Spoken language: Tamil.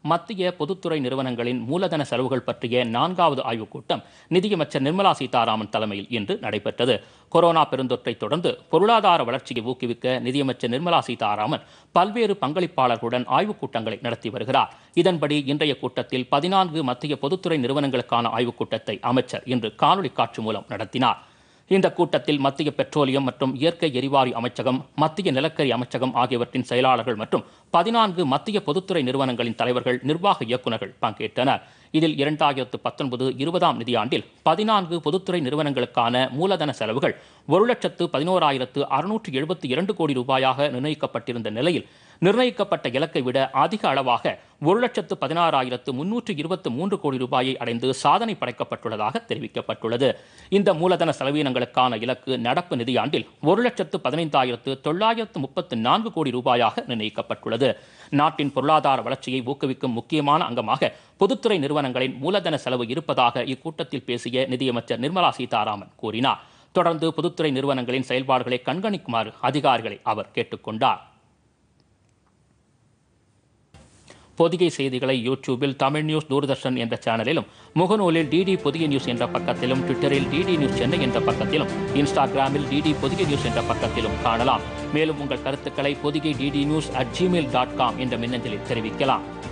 மத்திய பொதுத்துறை நிறுவனங்களின் மூலதன செலவுகள் பற்றிய நான்காவது ஆய்வுக் கூட்டம் நிதியமைச்சர் நிர்மலா சீதாராமன் தலைமையில் இன்று நடைபெற்றது கொரோனா பெருந்தொற்றை தொடர்ந்து பொருளாதார வளர்ச்சியை ஊக்குவிக்க நிதியமைச்சர் நிர்மலா சீதாராமன் பல்வேறு பங்களிப்பாளர்களுடன் ஆய்வுக் கூட்டங்களை நடத்தி வருகிறார் இதன்படி இன்றைய கூட்டத்தில் பதினான்கு மத்திய பொதுத்துறை நிறுவனங்களுக்கான ஆய்வுக் கூட்டத்தை அமைச்சர் இன்று காணொலி காட்சி மூலம் நடத்தினார் இந்த கூட்டத்தில் மத்திய பெட்ரோலியம் மற்றும் இயற்கை எரிவாயு அமைச்சகம் மத்திய நிலக்கரி அமைச்சகம் ஆகியவற்றின் செயலாளர்கள் மற்றும் பதினான்கு மத்திய பொதுத்துறை நிறுவனங்களின் தலைவர்கள் நிர்வாக இயக்குநர்கள் பங்கேற்றனர் இதில் இரண்டாயிரத்து பத்தொன்பது இருபதாம் நிதியாண்டில் பதினான்கு பொதுத்துறை நிறுவனங்களுக்கான மூலதன செலவுகள் ஒரு லட்சத்து பதினோராயிரத்து அறுநூற்று எழுபத்தி இரண்டு கோடி ரூபாயாக நிர்ணயிக்கப்பட்டிருந்த நிலையில் நிர்ணயிக்கப்பட்ட இலக்கை விட அதிக அளவாக ஒரு லட்சத்து பதினாறாயிரத்து முன்னூற்று இருபத்து மூன்று கோடி ரூபாயை அடைந்து சாதனை படைக்கப்பட்டுள்ளதாக தெரிவிக்கப்பட்டுள்ளது இந்த மூலதன செலவினங்களுக்கான இலக்கு நடப்பு நிதியாண்டில் ஒரு லட்சத்து பதினைந்தாயிரத்து தொள்ளாயிரத்து முப்பத்து நான்கு கோடி ரூபாயாக நிர்ணயிக்கப்பட்டுள்ளது நாட்டின் பொருளாதார வளர்ச்சியை ஊக்குவிக்கும் முக்கியமான அங்கமாக பொதுத்துறை நிறுவனங்களின் மூலதன செலவு இருப்பதாக இக்கூட்டத்தில் பேசிய நிதியமைச்சர் நிர்மலா சீதாராமன் கூறினார் தொடர்ந்து பொதுத்துறை நிறுவனங்களின் செயல்பாடுகளை கண்காணிக்குமாறு அதிகாரிகளை அவர் கேட்டுக்கொண்டார் பொதிகை செய்திகளை யூடியூபில் தமிழ் நியூஸ் தூர்தர்ஷன் என்ற சேனலிலும் முகநூலில் டிடி பொதிகை நியூஸ் என்ற பக்கத்திலும் ட்விட்டரில் டிடி நியூஸ் சென்னை என்ற பக்கத்திலும் இன்ஸ்டாகிராமில் டிடி பொதிகை நியூஸ் என்ற பக்கத்திலும் காணலாம் மேலும் உங்கள் கருத்துக்களை Podhigai DD news at Gmail dot com என்ற மின்னஞ்சலில் தெரிவிக்கலாம்